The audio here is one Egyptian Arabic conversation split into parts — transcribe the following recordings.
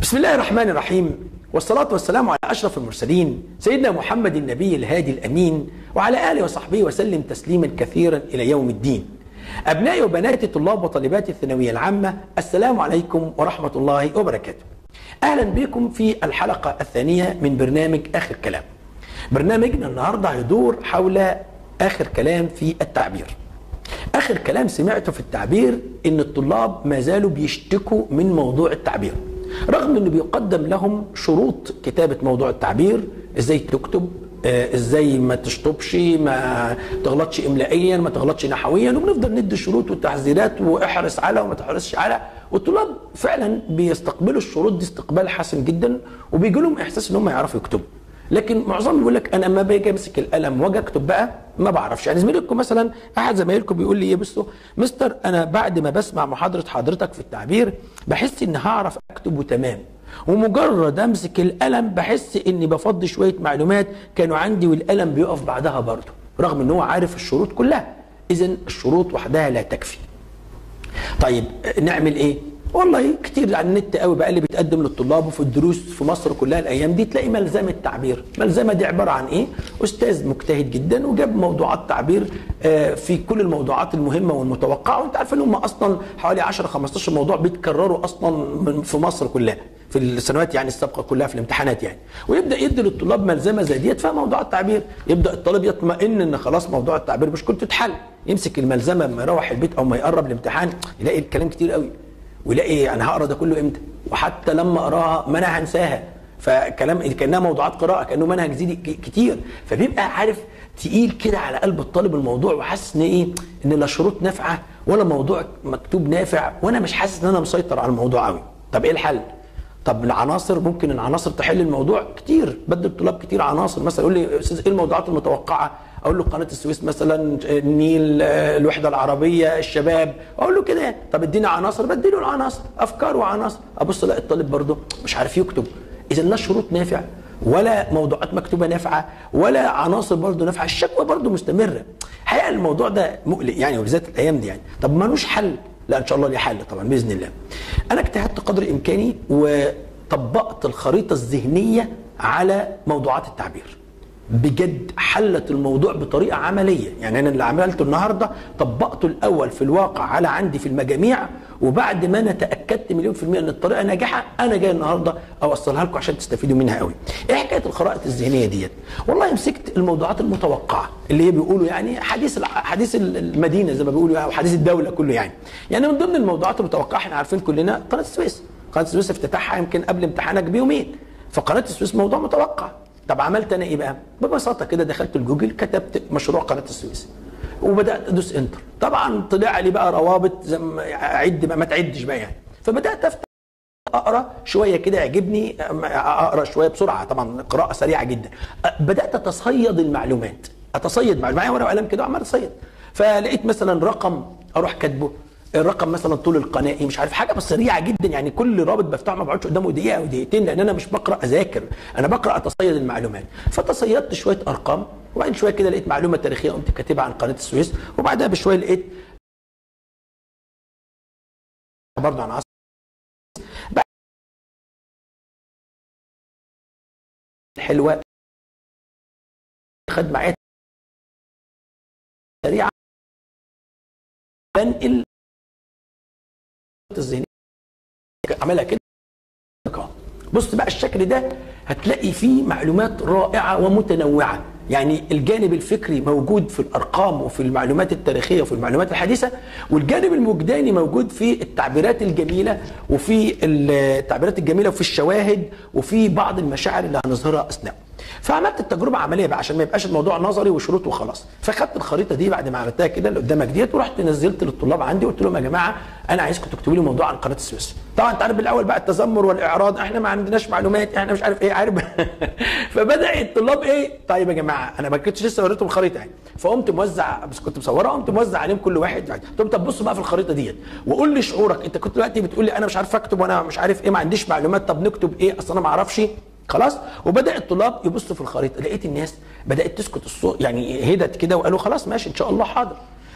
بسم الله الرحمن الرحيم والصلاة والسلام على أشرف المرسلين سيدنا محمد النبي الهادي الأمين وعلى آله وصحبه وسلم تسليما كثيرا إلى يوم الدين أبنائي وبناتي طلاب وطالبات الثانوية العامة السلام عليكم ورحمة الله وبركاته أهلا بكم في الحلقة الثانية من برنامج آخر كلام برنامجنا النهاردة هيدور حول آخر كلام في التعبير آخر كلام سمعته في التعبير إن الطلاب ما زالوا بيشتكوا من موضوع التعبير رغم انه بيقدم لهم شروط كتابه موضوع التعبير ازاي تكتب آه، ازاي ما تشطبش ما تغلطش املائيا ما تغلطش نحويا وبنفضل ندي شروط وتحذيرات واحرص على وما تحرصش على والطلاب فعلا بيستقبلوا الشروط دي استقبال حسن جدا وبيجي لهم احساس ان هم يعرفوا يكتبوا لكن معظمهم يقول لك انا لما باجي امسك القلم واجي اكتب بقى ما بعرفش يعني زميلكم مثلا احد زمايلكم بيقول لي ايه بصوا مستر انا بعد ما بسمع محاضره حضرتك في التعبير بحس ان هعرف اكتبه تمام ومجرد امسك القلم بحس اني بفضي شويه معلومات كانوا عندي والقلم بيقف بعدها برضه رغم ان هو عارف الشروط كلها اذا الشروط وحدها لا تكفي طيب نعمل ايه والله كتير على النت قوي بقى اللي بيتقدم للطلاب وفي الدروس في مصر كلها الايام دي تلاقي ملزمه تعبير ملزمه دي عباره عن ايه استاذ مجتهد جدا وجاب موضوعات تعبير آه، في كل الموضوعات المهمه والمتوقعه وانت عارف ان هم اصلا حوالي 10 15 موضوع بيتكرروا اصلا من في مصر كلها في السنوات يعني السابقه كلها في الامتحانات يعني ويبدا يدي للطلاب ملزمه زي ديت فيها موضوع التعبير يبدا الطالب يطمئن ان خلاص موضوع التعبير مشكلته اتحل يمسك الملزمه لما يروح البيت او ما يقرب الامتحان يلاقي الكلام كتير قوي ويلاقي انا هقرا ده كله امتى وحتى لما اقراها ما انا هنساها فكلام كانها موضوعات قراءه كانه منهج زيدي ك- كتير فبيبقى عارف تقيل كده على قلب الطالب الموضوع وحاسس ان ايه ان لا شروط نافعه ولا موضوع مكتوب نافع وانا مش حاسس ان انا مسيطر على الموضوع قوي طب ايه الحل طب العناصر ممكن العناصر تحل الموضوع كتير بدل الطلاب كتير عناصر مثلا يقول لي يا استاذ ايه الموضوعات المتوقعه اقول له قناه السويس مثلا النيل آه، الوحده العربيه الشباب اقول له كده طب اديني عناصر بديله العناصر افكار وعناصر ابص الاقي الطالب برضه مش عارف يكتب اذا لا شروط نافع ولا موضوعات مكتوبه نافعه ولا عناصر برضه نافعه الشكوى برضه مستمره الحقيقه الموضوع ده مقلق يعني وبالذات الايام دي يعني طب ملوش حل لا ان شاء الله ليه حل طبعا باذن الله انا اجتهدت قدر امكاني وطبقت الخريطه الذهنيه على موضوعات التعبير بجد حلت الموضوع بطريقه عمليه يعني انا اللي عملته النهارده طبقته الاول في الواقع على عندي في المجاميع وبعد ما انا تاكدت مليون في الميه ان الطريقه ناجحه انا جاي النهارده اوصلها لكم عشان تستفيدوا منها قوي ايه حكايه الخرائط الذهنيه ديت والله مسكت الموضوعات المتوقعه اللي هي بيقولوا يعني حديث الع- حديث المدينه زي ما بيقولوا او حديث الدوله كله يعني يعني من ضمن الموضوعات المتوقعه احنا عارفين كلنا قناه السويس قناه السويس افتتاحها يمكن قبل امتحانك بيومين فقناه السويس موضوع متوقع طب عملت انا ايه بقى ببساطه كده دخلت الجوجل كتبت مشروع قناه السويس وبدات ادوس انتر طبعا طلع لي بقى روابط زي ما اعد بقى ما تعدش بقى يعني فبدات افتح اقرا شويه كده يعجبني اقرا شويه بسرعه طبعا قراءه سريعه جدا بدات اتصيد المعلومات اتصيد معلومات معايا ورقه وقلم كده وعمال اتصيد فلقيت مثلا رقم اروح كاتبه الرقم مثلا طول القناه ايه مش عارف حاجه بس سريعه جدا يعني كل رابط بفتحه ما بقعدش قدامه دقيقه او دقيقتين لان انا مش بقرا اذاكر انا بقرا اتصيد المعلومات فتصيدت شويه ارقام وبعدين شويه كده لقيت معلومه تاريخيه قمت كاتبها عن قناه السويس وبعدها بشويه لقيت برضه عن عصر حلوه خد معايا سريعه بنقل الذهنيه عملها كده بص بقى الشكل ده هتلاقي فيه معلومات رائعه ومتنوعه يعني الجانب الفكري موجود في الارقام وفي المعلومات التاريخيه وفي المعلومات الحديثه والجانب الوجداني موجود في التعبيرات الجميله وفي التعبيرات الجميله وفي الشواهد وفي بعض المشاعر اللي هنظهرها اثناء فعملت التجربه عمليه بقى عشان ما يبقاش الموضوع نظري وشروط وخلاص فخدت الخريطه دي بعد ما عملتها كده اللي قدامك ديت ورحت نزلت للطلاب عندي قلت لهم يا جماعه انا عايزكم تكتبوا لي موضوع عن قناه السويس طبعا انت عارف بالاول بقى التذمر والاعراض احنا ما عندناش معلومات احنا مش عارف ايه عارف فبدا الطلاب ايه طيب يا جماعه انا ما كنتش لسه وريتهم الخريطه يعني فقمت موزع بس كنت مصورها قمت موزع عليهم كل واحد يعني قلت لهم طب بصوا بقى في الخريطه ديت وقول لي شعورك انت كنت دلوقتي بتقول لي انا مش عارف اكتب وانا مش عارف ايه ما عنديش معلومات طب نكتب ايه اصل انا ما اعرفش خلاص وبدا الطلاب يبصوا في الخريطه لقيت الناس بدات تسكت الصوت يعني هدت كده وقالوا خلاص ماشي ان شاء الله حاضر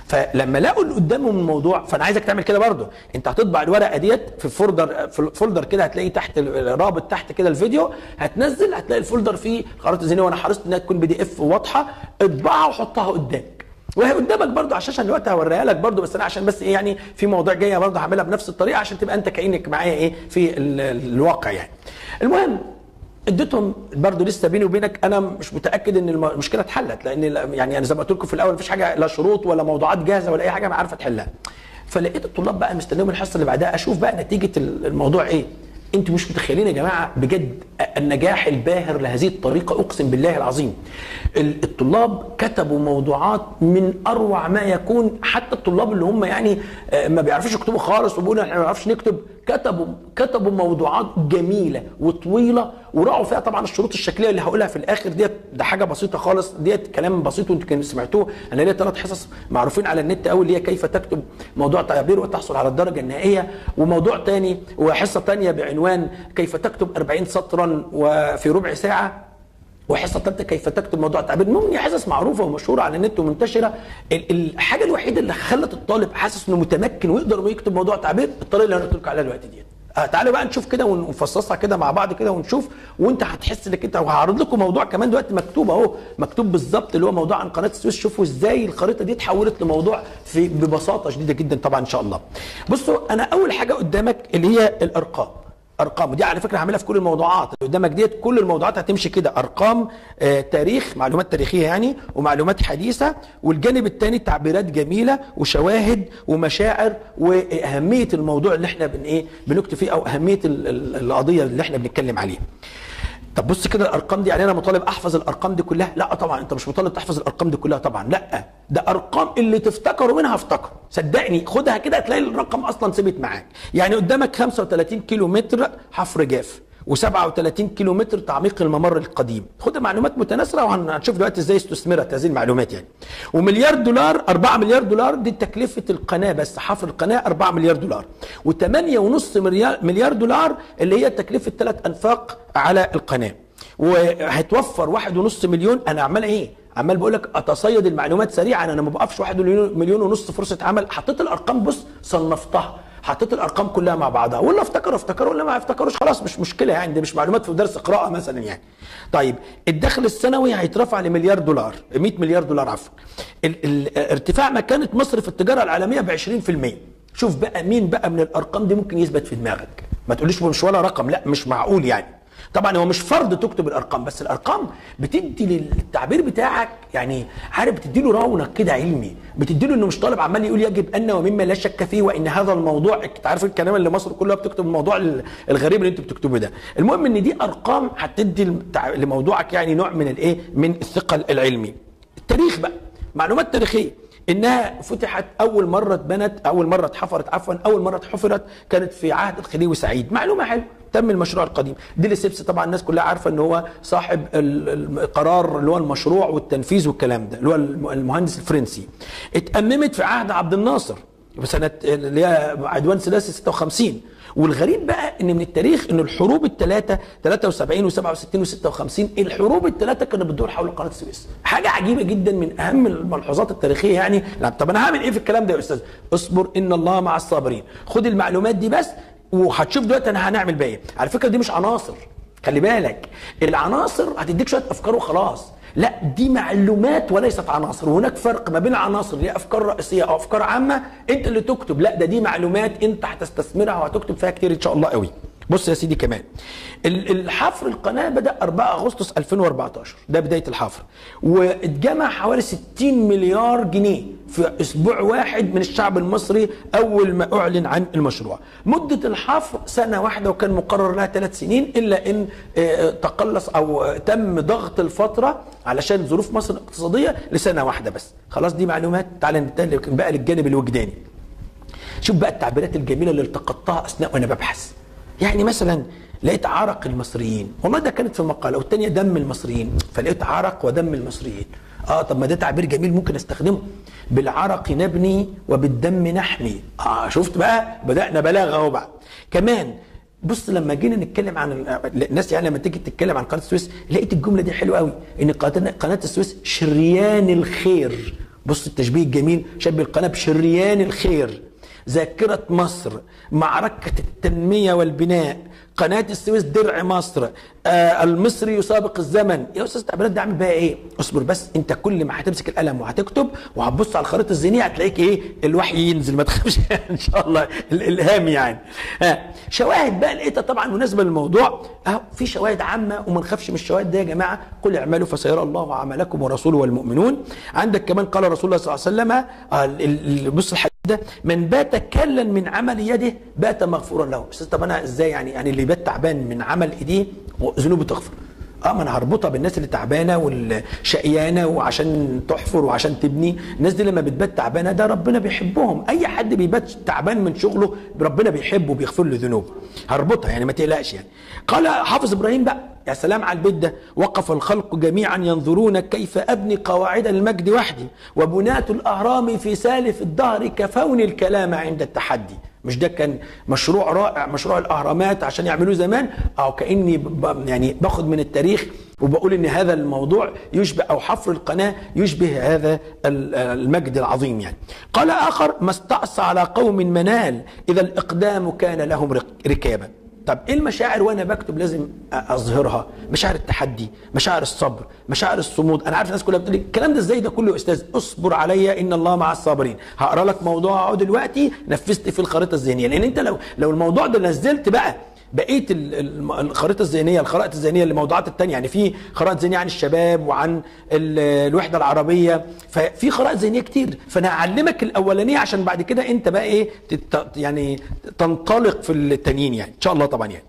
فلما لقوا اللي قدامهم الموضوع فانا عايزك تعمل كده برضه انت هتطبع الورقه ديت في فولدر في الفولدر كده هتلاقي تحت الرابط تحت كده الفيديو هتنزل هتلاقي الفولدر فيه خرائط الذهنيه وانا حرصت انها تكون بي دي اف واضحه اطبعها وحطها قدامك وهي قدامك برضه على الشاشه دلوقتي هوريها لك برضه بس انا عشان بس ايه يعني في مواضيع جايه برضه هعملها بنفس الطريقه عشان تبقى انت كانك معايا ايه في ال- الواقع يعني. المهم اديتهم برضه لسه بيني وبينك انا مش متاكد ان الم- المشكله اتحلت لان ال- يعني انا زي ما قلت لكم في الاول مفيش حاجه لا شروط ولا موضوعات جاهزه ولا اي حاجه ما عارفه تحلها. فلقيت الطلاب بقى مستنيهم الحصه اللي بعدها اشوف بقى نتيجه ال- الموضوع ايه. انتوا مش متخيلين يا جماعه بجد النجاح الباهر لهذه الطريقه اقسم بالله العظيم. ال- الطلاب كتبوا موضوعات من اروع ما يكون حتى الطلاب اللي هم يعني آه، ما بيعرفوش يكتبوا خالص وبيقولوا احنا ما بنعرفش نكتب كتبوا كتبوا موضوعات جميله وطويله وراعوا فيها طبعا الشروط الشكليه اللي هقولها في الاخر ديت ده حاجه بسيطه خالص ديت كلام بسيط وانتوا كنتوا سمعتوه انا ليا ثلاث حصص معروفين على النت قوي اللي هي كيف تكتب موضوع تعبير وتحصل على الدرجه النهائيه وموضوع تاني وحصه تانيه بعنوان كيف تكتب 40 سطرا وفي ربع ساعه وحصه ثالثه كيف تكتب موضوع التعبير المهم هي حصص معروفه ومشهوره على النت ومنتشره ال- الحاجه الوحيده اللي خلت الطالب حاسس انه متمكن ويقدر انه يكتب موضوع التعبير الطريقه اللي انا قلت لكم عليها دلوقتي ديت آه تعالوا بقى نشوف كده ونفصصها كده مع بعض كده ونشوف وانت هتحس انك انت وهعرض لكم موضوع كمان دلوقتي مكتوب اهو مكتوب بالظبط اللي هو موضوع عن قناه السويس شوفوا ازاي الخريطه دي اتحولت لموضوع في ببساطه شديده جدا طبعا ان شاء الله. بصوا انا اول حاجه قدامك اللي هي الارقام. ارقام ودي على فكره هعملها في كل الموضوعات اللي قدامك ديت كل الموضوعات هتمشي كده ارقام آه تاريخ معلومات تاريخيه يعني ومعلومات حديثه والجانب الثاني تعبيرات جميله وشواهد ومشاعر واهميه الموضوع اللي احنا بن ايه بنكتب فيه او اهميه ال- ال- القضيه اللي احنا بنتكلم عليها طب بص كده الارقام دي يعني انا مطالب احفظ الارقام دي كلها لا طبعا انت مش مطالب تحفظ الارقام دي كلها طبعا لا ده ارقام اللي تفتكروا منها افتكر صدقني خدها كده هتلاقي الرقم اصلا ثبت معاك يعني قدامك 35 كيلو متر حفر جاف و37 كيلو متر تعميق الممر القديم خد معلومات متناثره وهنشوف دلوقتي ازاي استثمرت هذه المعلومات يعني ومليار دولار 4 مليار دولار دي تكلفه القناه بس حفر القناه 4 مليار دولار و8.5 مليار مليار دولار اللي هي تكلفه ثلاث انفاق على القناه وهتوفر واحد ونص مليون انا عمال ايه عمال بقول لك اتصيد المعلومات سريعا انا ما بوقفش واحد مليون, مليون ونص فرصه عمل حطيت الارقام بص صنفتها حطيت الارقام كلها مع بعضها واللي افتكروا افتكروا واللي ما افتكروش خلاص مش مشكله يعني ده مش معلومات في درس قراءه مثلا يعني طيب الدخل السنوي هيترفع لمليار دولار 100 مليار دولار عفوا ال- ال- ارتفاع مكانه مصر في التجاره العالميه ب 20% شوف بقى مين بقى من الارقام دي ممكن يثبت في دماغك ما تقوليش مش ولا رقم لا مش معقول يعني طبعا هو مش فرض تكتب الارقام بس الارقام بتدي للتعبير بتاعك يعني عارف بتدي له رونق كده علمي بتدي له انه مش طالب عمال يقول يجب ان ومما لا شك فيه وان هذا الموضوع انت عارف الكلام اللي مصر كلها بتكتب الموضوع ال- الغريب اللي انت بتكتبه ده المهم ان دي ارقام هتدي المتع- لموضوعك يعني نوع من الايه من الثقل العلمي التاريخ بقى معلومات تاريخيه انها فتحت اول مره اتبنت اول مره اتحفرت عفوا اول مره اتحفرت كانت في عهد الخديوي سعيد معلومه حلوه تم المشروع القديم ديلي سيبس طبعا الناس كلها عارفه ان هو صاحب ال- القرار اللي هو المشروع والتنفيذ والكلام ده اللي هو الم- المهندس الفرنسي اتأممت في عهد عبد الناصر بسنه اللي هي عدوان ثلاثي 56 والغريب بقى ان من التاريخ ان الحروب الثلاثه 73 و67 و56 الحروب الثلاثه كانت بتدور حول قناه السويس حاجه عجيبه جدا من اهم الملحوظات التاريخيه يعني لا طب انا هعمل ايه في الكلام ده يا استاذ اصبر ان الله مع الصابرين خد المعلومات دي بس وهتشوف دلوقتي انا هنعمل بيها إيه. على فكره دي مش عناصر خلي بالك العناصر هتديك شويه افكار وخلاص لا دي معلومات وليست عناصر وهناك فرق ما بين عناصر اللي هي افكار رئيسيه او افكار عامه انت اللي تكتب لا ده دي معلومات انت هتستثمرها وهتكتب فيها كتير ان شاء الله قوي بص يا سيدي كمان ال- الحفر القناه بدا 4 اغسطس 2014 ده بدايه الحفر واتجمع حوالي 60 مليار جنيه في اسبوع واحد من الشعب المصري اول ما اعلن عن المشروع مده الحفر سنه واحده وكان مقرر لها ثلاث سنين الا ان آه، تقلص او آه، تم ضغط الفتره علشان ظروف مصر الاقتصاديه لسنه واحده بس خلاص دي معلومات تعالى ننتقل بقى للجانب الوجداني شوف بقى التعبيرات الجميله اللي التقطتها اثناء وانا ببحث يعني مثلا لقيت عرق المصريين والله ده كانت في مقاله والتانيه دم المصريين فلقيت عرق ودم المصريين اه طب ما ده تعبير جميل ممكن استخدمه بالعرق نبني وبالدم نحمي اه شفت بقى بدانا بلاغه اهو بقى كمان بص لما جينا نتكلم عن ال- الناس يعني لما تيجي تتكلم عن قناه السويس لقيت الجمله دي حلوه قوي ان قناه قناة السويس شريان الخير بص التشبيه الجميل شبه القناه بشريان الخير ذاكرة مصر معركة التنمية والبناء قناة السويس درع مصر آه المصري يسابق الزمن يا استاذ تعبيرات ده عامل بقى ايه اصبر بس انت كل ما هتمسك القلم وهتكتب وهتبص على الخريطه الذهنيه هتلاقيك ايه الوحي ينزل ما تخافش ان شاء الله الالهام يعني آه شواهد بقى لقيتها طبعا مناسبه للموضوع اهو في شواهد عامه وما نخافش من الشواهد دي يا جماعه قل اعملوا فسيرى الله عملكم ورسوله والمؤمنون عندك كمان قال رسول الله صلى الله عليه وسلم آه بص الحديث ده من بات كلا من عمل يده بات مغفورا له استاذ طب انا ازاي يعني يعني اللي بات تعبان من عمل ايديه ذنوبه تغفر اه ما انا هربطها بالناس اللي تعبانه والشقيانه وعشان تحفر وعشان تبني الناس دي لما بتبات تعبانه ده ربنا بيحبهم اي حد بيبات تعبان من شغله ربنا بيحبه وبيغفر له ذنوبه هربطها يعني ما تقلقش يعني قال حافظ ابراهيم بقى يا سلام على البيت ده وقف الخلق جميعا ينظرون كيف ابني قواعد المجد وحدي وبناة الاهرام في سالف الدهر كفون الكلام عند التحدي مش ده كان مشروع رائع مشروع الاهرامات عشان يعملوه زمان او كاني يعني باخد من التاريخ وبقول ان هذا الموضوع يشبه او حفر القناه يشبه هذا المجد العظيم يعني. قال اخر ما استعصى على قوم منال اذا الاقدام كان لهم ركابا. طب ايه المشاعر وانا بكتب لازم اظهرها مشاعر التحدي مشاعر الصبر مشاعر الصمود انا عارف الناس كلها بتقول الكلام ده ازاي ده كله يا استاذ اصبر عليا ان الله مع الصابرين هقرا لك موضوع اهو دلوقتي نفذت في الخريطه الذهنيه لان انت لو لو الموضوع ده نزلت بقى بقيه الخريطه الذهنيه الخرائط الذهنيه للموضوعات الثانيه يعني في خرائط ذهنيه عن الشباب وعن الوحده العربيه ففي خرائط ذهنيه كتير فانا هعلمك الاولانيه عشان بعد كده انت بقى ايه يعني تنطلق في التانيين يعني ان شاء الله طبعا يعني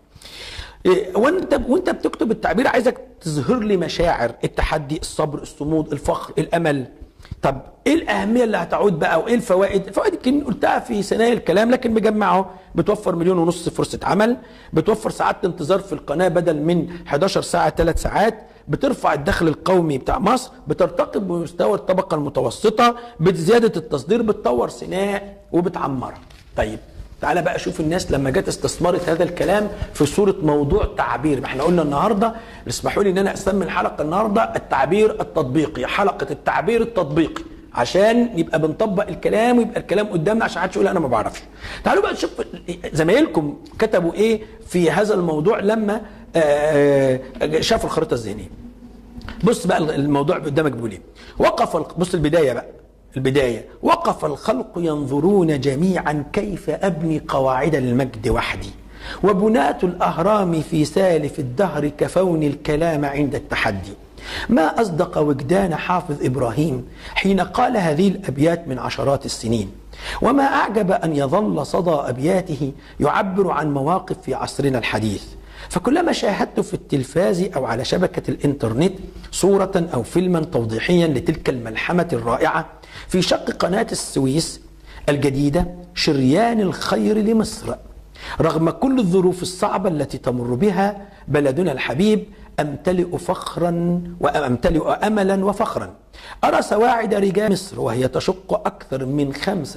وانت وانت بتكتب التعبير عايزك تظهر لي مشاعر التحدي الصبر الصمود الفخر الامل طب ايه الاهميه اللي هتعود بقى وايه الفوائد الفوائد يمكن قلتها في ثنايا الكلام لكن مجمعه بتوفر مليون ونص فرصه عمل بتوفر ساعات انتظار في القناه بدل من 11 ساعه 3 ساعات بترفع الدخل القومي بتاع مصر بترتقي بمستوى الطبقه المتوسطه بزياده التصدير بتطور سيناء وبتعمرها طيب تعالى بقى شوف الناس لما جت استثمرت هذا الكلام في صورة موضوع تعبير ما احنا قلنا النهاردة اسمحوا لي ان انا اسمي الحلقة النهاردة التعبير التطبيقي حلقة التعبير التطبيقي عشان يبقى بنطبق الكلام ويبقى الكلام قدامنا عشان محدش يقول انا ما بعرفش تعالوا بقى نشوف زمايلكم كتبوا ايه في هذا الموضوع لما شافوا الخريطة الذهنية بص بقى الموضوع قدامك بيقول ايه وقف بص البداية بقى البداية وقف الخلق ينظرون جميعا كيف أبني قواعد المجد وحدي وبناة الأهرام في سالف الدهر كفون الكلام عند التحدي ما أصدق وجدان حافظ إبراهيم حين قال هذه الأبيات من عشرات السنين وما أعجب أن يظل صدى أبياته يعبر عن مواقف في عصرنا الحديث فكلما شاهدت في التلفاز أو على شبكة الإنترنت صورة أو فيلما توضيحيا لتلك الملحمة الرائعة في شق قناة السويس الجديدة شريان الخير لمصر رغم كل الظروف الصعبة التي تمر بها بلدنا الحبيب أمتلئ فخرا وأمتلئ أملا وفخرا أرى سواعد رجال مصر وهي تشق أكثر من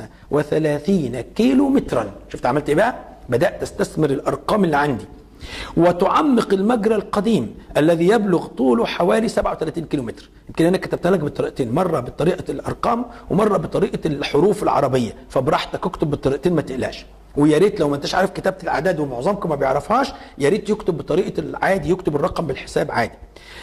35 كيلو مترا شفت عملت إيه بقى؟ بدأت أستثمر الأرقام اللي عندي وتعمق المجرى القديم الذي يبلغ طوله حوالي 37 كيلومتر يمكن انا كتبتها لك بالطريقتين مره بطريقه الارقام ومره بطريقه الحروف العربيه فبراحتك اكتب بالطريقتين ما تقلقش ويا ريت لو ما انتش عارف كتابه الاعداد ومعظمكم ما بيعرفهاش يا ريت يكتب بطريقه العادي يكتب الرقم بالحساب عادي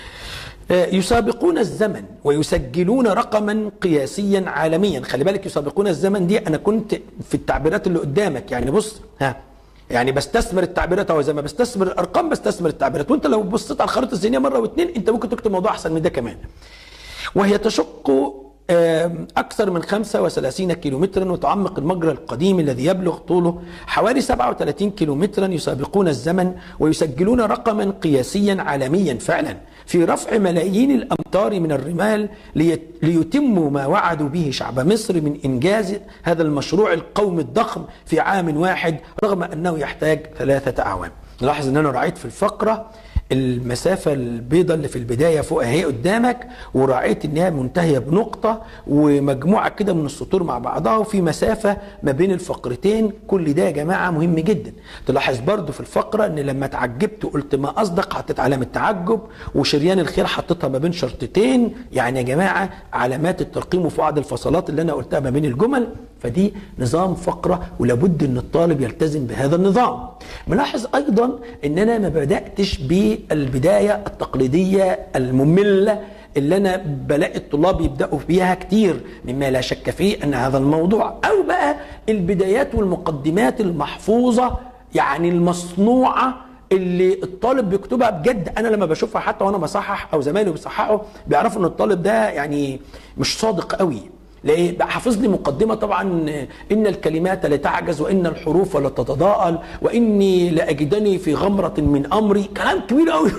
يسابقون الزمن ويسجلون رقما قياسيا عالميا خلي بالك يسابقون الزمن دي انا كنت في التعبيرات اللي قدامك يعني بص ها يعني بستثمر التعبيرات او زي ما بستثمر الارقام بستثمر التعبيرات وانت لو بصيت على الخريطه الذهنيه مره واثنين انت ممكن تكتب موضوع احسن من ده كمان وهي تشق أكثر من 35 كيلومترا وتعمق المجرى القديم الذي يبلغ طوله حوالي 37 كيلومترا يسابقون الزمن ويسجلون رقما قياسيا عالميا فعلا في رفع ملايين الأمتار من الرمال ليتموا ما وعدوا به شعب مصر من إنجاز هذا المشروع القومي الضخم في عام واحد رغم أنه يحتاج ثلاثة أعوام نلاحظ أن أنا رأيت في الفقرة المسافة البيضاء اللي في البداية فوق اهي قدامك وراعيت ان هي منتهية بنقطة ومجموعة كده من السطور مع بعضها وفي مسافة ما بين الفقرتين كل ده يا جماعة مهم جدا تلاحظ برضو في الفقرة ان لما تعجبت وقلت ما اصدق حطيت علامة تعجب وشريان الخير حطيتها ما بين شرطتين يعني يا جماعة علامات الترقيم وفي بعض الفصلات اللي انا قلتها ما بين الجمل فدي نظام فقرة ولابد ان الطالب يلتزم بهذا النظام ملاحظ ايضا ان انا ما بدأتش بالبداية التقليدية المملة اللي انا بلاقي الطلاب يبداوا بيها كتير مما لا شك فيه ان هذا الموضوع او بقى البدايات والمقدمات المحفوظه يعني المصنوعه اللي الطالب بيكتبها بجد انا لما بشوفها حتى وانا بصحح او زمايلي بيصححوا بيعرفوا ان الطالب ده يعني مش صادق قوي ليه؟ بقى حافظ لي مقدمه طبعا ان الكلمات لتعجز وان الحروف لتتضاءل واني لاجدني في غمره من امري كلام كبير قوي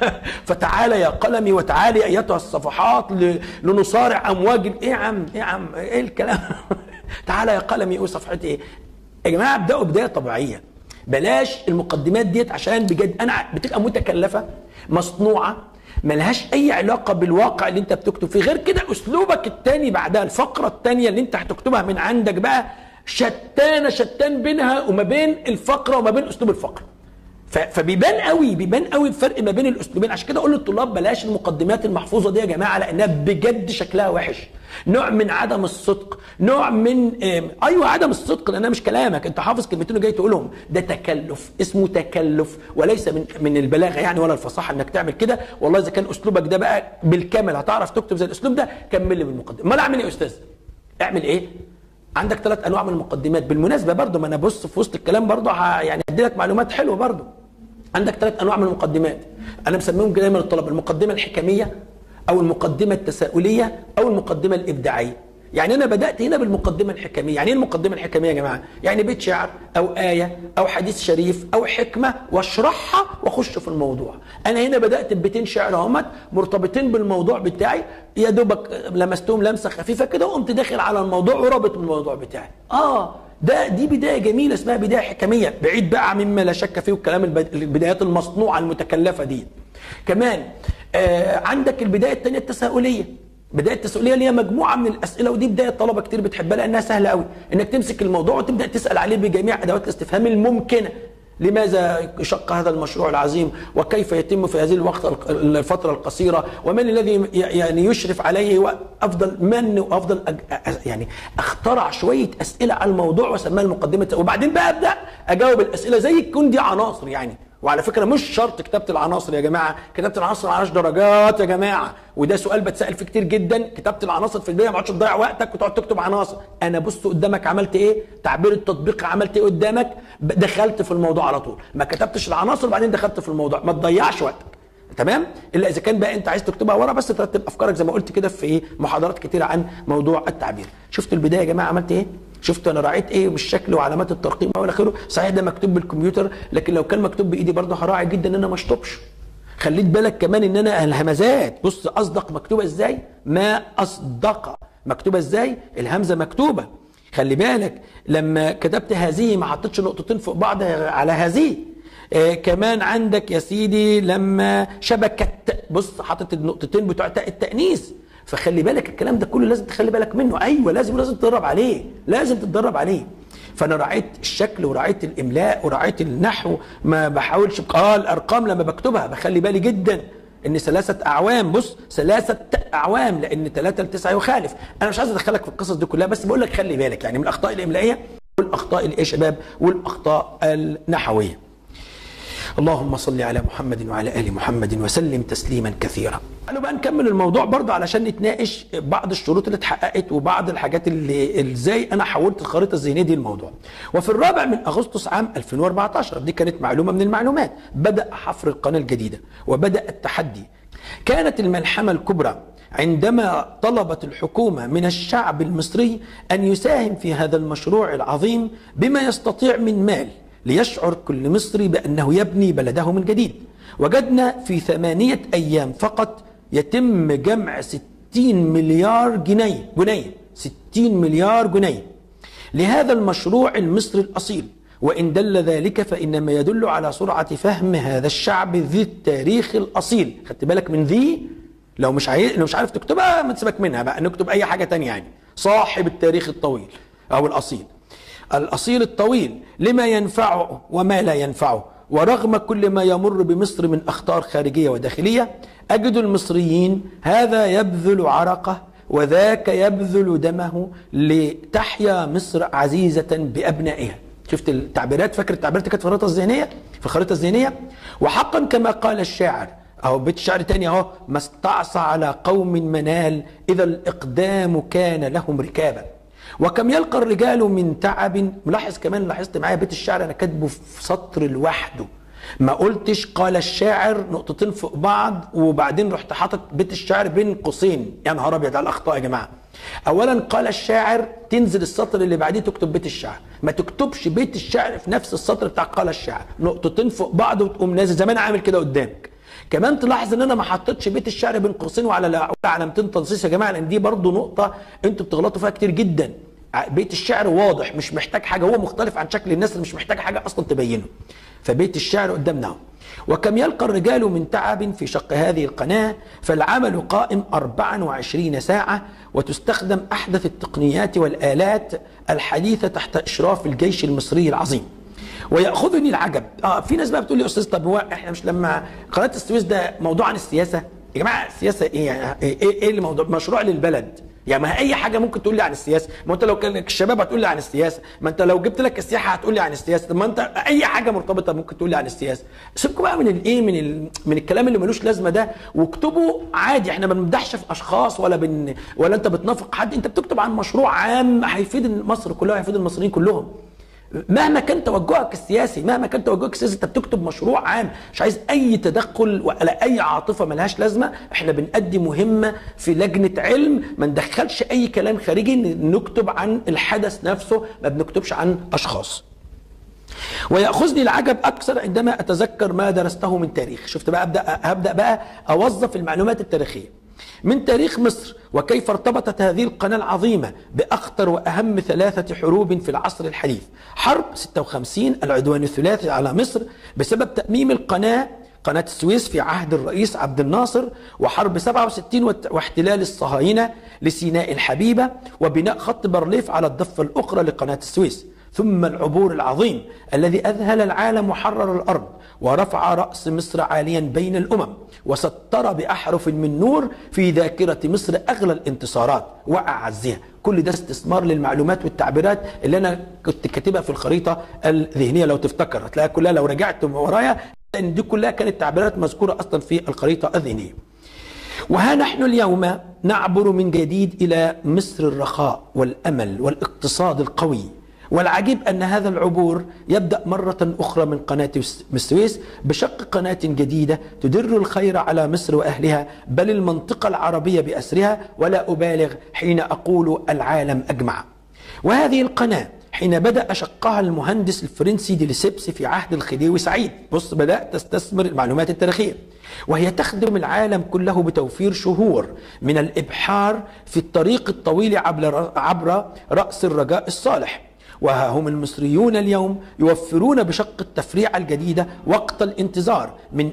فتعالى يا قلمي وتعالي ايتها الصفحات لنصارع امواج ايه يا عم ايه يا عم ايه الكلام تعالى يا قلمي ايه صفحتي ايه يا جماعه ابداوا بدايه طبيعيه بلاش المقدمات ديت عشان بجد انا بتبقى متكلفه مصنوعه ملهاش اي علاقه بالواقع اللي انت بتكتب فيه غير كده اسلوبك التاني بعدها الفقره التانيه اللي انت هتكتبها من عندك بقى شتانه شتان بينها وما بين الفقره وما بين اسلوب الفقره فبيبان قوي بيبان قوي الفرق ما بين الاسلوبين عشان كده اقول للطلاب بلاش المقدمات المحفوظه دي يا جماعه لانها بجد شكلها وحش نوع من عدم الصدق نوع من ايوه عدم الصدق لانها مش كلامك انت حافظ كلمتين وجاي تقولهم ده تكلف اسمه تكلف وليس من من البلاغه يعني ولا الفصاحه انك تعمل كده والله اذا كان اسلوبك ده بقى بالكامل هتعرف تكتب زي الاسلوب ده كمل لي بالمقدمه امال اعمل ايه يا استاذ اعمل ايه عندك ثلاث انواع من المقدمات بالمناسبه برضو ما انا بص في وسط الكلام برضو يعني ادي لك معلومات حلوه برضو عندك ثلاث انواع من المقدمات انا مسميهم دايما الطلبه المقدمه الحكميه او المقدمه التساؤليه او المقدمه الابداعيه يعني انا بدات هنا بالمقدمه الحكميه يعني ايه المقدمه الحكميه يا جماعه يعني بيت شعر او ايه او حديث شريف او حكمه واشرحها واخش في الموضوع انا هنا بدات ببيتين شعر اهمت مرتبطين بالموضوع بتاعي يا دوبك لمستهم لمسه خفيفه كده وقمت داخل على الموضوع ورابط بالموضوع بتاعي اه ده دي بدايه جميله اسمها بدايه حكميه بعيد بقى مما لا شك فيه والكلام البدايات المصنوعه المتكلفه دي كمان آه عندك البدايه الثانيه التساؤليه بدايه التساؤليه اللي هي مجموعه من الاسئله ودي بدايه طلبه كتير بتحبها لانها سهله قوي انك تمسك الموضوع وتبدا تسال عليه بجميع ادوات الاستفهام الممكنه لماذا شق هذا المشروع العظيم وكيف يتم في هذه الوقت الفترة القصيرة ومن الذي يعني يشرف عليه وأفضل من وأفضل أج... يعني اخترع شوية أسئلة على الموضوع وسماها المقدمة وبعدين بقى أبدأ أجاوب الأسئلة زي تكون دي عناصر يعني وعلى فكره مش شرط كتابه العناصر يا جماعه كتابه العناصر على درجات يا جماعه وده سؤال بتسال فيه كتير جدا كتابه العناصر في البدايه ما تقعدش تضيع وقتك وتقعد تكتب عناصر انا بص قدامك عملت ايه تعبير التطبيق عملت ايه قدامك دخلت في الموضوع على طول ما كتبتش العناصر وبعدين دخلت في الموضوع ما تضيعش وقتك تمام الا اذا كان بقى انت عايز تكتبها ورا بس ترتب افكارك زي ما قلت كده في محاضرات كتيره عن موضوع التعبير شفتوا البدايه يا جماعه عملت ايه شفت انا راعيت ايه بالشكل وعلامات الترقيم والى اخره صحيح ده مكتوب بالكمبيوتر لكن لو كان مكتوب بايدي برضه هراعي جدا ان انا ما اشطبش خليت بالك كمان ان انا الهمزات بص اصدق مكتوبه ازاي ما اصدق مكتوبه ازاي الهمزه مكتوبه خلي بالك لما كتبت هذه ما حطيتش نقطتين فوق بعض على هذه آه كمان عندك يا سيدي لما شبكت بص حاطط النقطتين بتوع تاء التانيث فخلي بالك الكلام ده كله لازم تخلي بالك منه ايوه لازم لازم تتدرب عليه لازم تتدرب عليه فانا راعيت الشكل وراعيت الاملاء وراعيت النحو ما بحاولش اه الارقام لما بكتبها بخلي بالي جدا ان ثلاثة اعوام بص ثلاثة اعوام لان ثلاثة لتسعة يخالف انا مش عايز ادخلك في القصص دي كلها بس بقول لك خلي بالك يعني من الاخطاء الاملائية والاخطاء الايه يا شباب والاخطاء النحويه اللهم صل على محمد وعلى ال محمد وسلم تسليما كثيرا قالوا بقى نكمل الموضوع برضه علشان نتناقش بعض الشروط اللي اتحققت وبعض الحاجات اللي ازاي انا حولت الخريطه الذهنيه دي للموضوع وفي الرابع من اغسطس عام 2014 دي كانت معلومه من المعلومات بدا حفر القناه الجديده وبدا التحدي كانت الملحمه الكبرى عندما طلبت الحكومه من الشعب المصري ان يساهم في هذا المشروع العظيم بما يستطيع من مال ليشعر كل مصري بأنه يبني بلده من جديد وجدنا في ثمانية أيام فقط يتم جمع 60 مليار جنيه جنيه 60 مليار جنيه لهذا المشروع المصري الأصيل وإن دل ذلك فإنما يدل على سرعة فهم هذا الشعب ذي التاريخ الأصيل خدت بالك من ذي لو مش عايز لو مش عارف تكتبها ما تسيبك منها بقى نكتب أي حاجة تانية يعني صاحب التاريخ الطويل أو الأصيل الأصيل الطويل لما ينفعه وما لا ينفعه ورغم كل ما يمر بمصر من أخطار خارجية وداخلية أجد المصريين هذا يبذل عرقه وذاك يبذل دمه لتحيا مصر عزيزة بأبنائها شفت التعبيرات فاكر التعبيرات كانت في الخريطة الذهنية في الخريطة الذهنية وحقا كما قال الشاعر أو بيت الشعر تاني أهو ما استعصى على قوم منال إذا الإقدام كان لهم ركابا وكم يلقى الرجال من تعب ملاحظ كمان لاحظت معايا بيت الشعر أنا كاتبه في سطر لوحده ما قلتش قال الشاعر نقطتين فوق بعض وبعدين رحت حاطط بيت الشعر بين قوسين يا نهار ابيض على الاخطاء يا جماعه اولا قال الشاعر تنزل السطر اللي بعديه تكتب بيت الشعر ما تكتبش بيت الشعر في نفس السطر بتاع قال الشاعر نقطتين فوق بعض وتقوم نازل زمان عامل كده قدامك كمان تلاحظ ان انا ما حطيتش بيت الشعر بين قوسين وعلى علامتين تنصيص يا جماعه لان دي برضو نقطه انتوا بتغلطوا فيها كتير جدا بيت الشعر واضح مش محتاج حاجه هو مختلف عن شكل الناس اللي مش محتاج حاجه اصلا تبينه فبيت الشعر قدامنا وكم يلقى الرجال من تعب في شق هذه القناة فالعمل قائم 24 ساعة وتستخدم أحدث التقنيات والآلات الحديثة تحت إشراف الجيش المصري العظيم ويأخذني العجب آه في ناس بقى بتقول لي أستاذ طب هو إحنا مش لما قناة السويس ده موضوع عن السياسة يا جماعة السياسة إيه يعني إيه, إيه اللي موضوع مشروع للبلد يعني ما اي حاجه ممكن تقول لي عن السياسه ما انت لو كان الشباب هتقول لي عن السياسه ما انت لو جبت لك السياحه هتقول لي عن السياسه ما انت اي حاجه مرتبطه ممكن تقول لي عن السياسه سيبكم بقى من الايه من ال... من الكلام اللي ملوش لازمه ده واكتبوا عادي احنا ما بنمدحش في اشخاص ولا بن ولا انت بتنافق حد انت بتكتب عن مشروع عام هيفيد مصر كلها هيفيد المصريين كلهم مهما كان توجهك السياسي مهما كان توجهك السياسي انت بتكتب مشروع عام مش عايز اي تدخل ولا اي عاطفه ملهاش لازمه احنا بنأدي مهمه في لجنه علم ما ندخلش اي كلام خارجي نكتب عن الحدث نفسه ما بنكتبش عن اشخاص ويأخذني العجب أكثر عندما أتذكر ما درسته من تاريخ شفت بقى أبدأ هبدأ بقى أوظف المعلومات التاريخية من تاريخ مصر وكيف ارتبطت هذه القناة العظيمة بأخطر وأهم ثلاثة حروب في العصر الحديث حرب 56 العدوان الثلاثي على مصر بسبب تأميم القناة قناة السويس في عهد الرئيس عبد الناصر وحرب 67 واحتلال الصهاينة لسيناء الحبيبة وبناء خط برليف على الضفة الأخرى لقناة السويس ثم العبور العظيم الذي أذهل العالم وحرر الأرض ورفع رأس مصر عاليا بين الأمم وستر بأحرف من نور في ذاكرة مصر أغلى الانتصارات وأعزها كل ده استثمار للمعلومات والتعبيرات اللي أنا كنت كاتبها في الخريطة الذهنية لو تفتكر هتلاقيها كلها لو رجعت ورايا لأن دي كلها كانت تعبيرات مذكورة أصلا في الخريطة الذهنية وها نحن اليوم نعبر من جديد إلى مصر الرخاء والأمل والاقتصاد القوي والعجيب أن هذا العبور يبدأ مرة أخرى من قناة السويس بشق قناة جديدة تدر الخير على مصر وأهلها بل المنطقة العربية بأسرها ولا أبالغ حين أقول العالم أجمع وهذه القناة حين بدأ شقها المهندس الفرنسي ديليسيبس في عهد الخديوي سعيد بص بدأت تستثمر المعلومات التاريخية وهي تخدم العالم كله بتوفير شهور من الإبحار في الطريق الطويل عبر, عبر رأس الرجاء الصالح وها هم المصريون اليوم يوفرون بشق التفريعة الجديدة وقت الانتظار من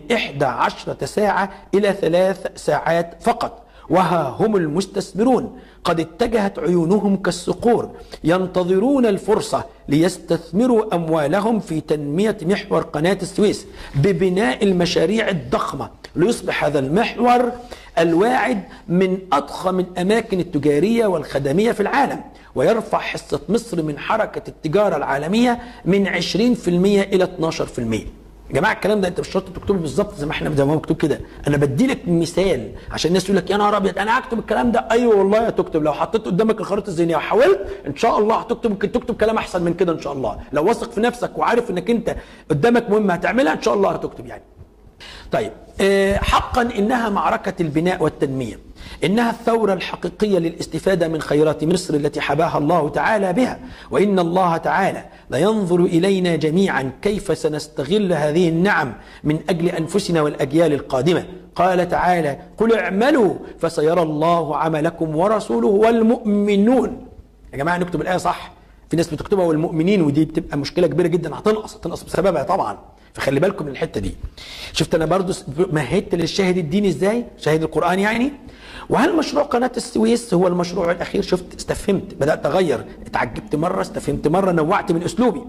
11 ساعة إلى ثلاث ساعات فقط وها هم المستثمرون قد اتجهت عيونهم كالصقور ينتظرون الفرصة ليستثمروا أموالهم في تنمية محور قناة السويس ببناء المشاريع الضخمة ليصبح هذا المحور الواعد من أضخم الأماكن التجارية والخدمية في العالم ويرفع حصة مصر من حركة التجارة العالمية من 20% إلى 12% يا جماعه الكلام ده انت مش شرط تكتبه بالظبط زي ما احنا زي ما مكتوب كده انا بدي لك مثال عشان الناس تقول لك يا نهار ابيض انا هكتب الكلام ده ايوه والله هتكتب لو حطيت قدامك الخريطه الذهنيه وحاولت ان شاء الله هتكتب ممكن تكتب كلام احسن من كده ان شاء الله لو واثق في نفسك وعارف انك انت قدامك مهمه هتعملها ان شاء الله هتكتب يعني طيب آه، حقا انها معركه البناء والتنميه إنها الثورة الحقيقية للاستفادة من خيرات مصر التي حباها الله تعالى بها وإن الله تعالى لينظر إلينا جميعا كيف سنستغل هذه النعم من أجل أنفسنا والأجيال القادمة قال تعالى قل اعملوا فسيرى الله عملكم ورسوله والمؤمنون يا جماعة نكتب الآية صح في ناس بتكتبها والمؤمنين ودي بتبقى مشكله كبيره جدا هتنقص هتنقص بسببها طبعا فخلي بالكم من الحته دي شفت انا برضو مهدت للشاهد الديني ازاي شاهد القران يعني وهل مشروع قناه السويس هو المشروع الاخير شفت استفهمت بدات اغير اتعجبت مره استفهمت مره نوعت من اسلوبي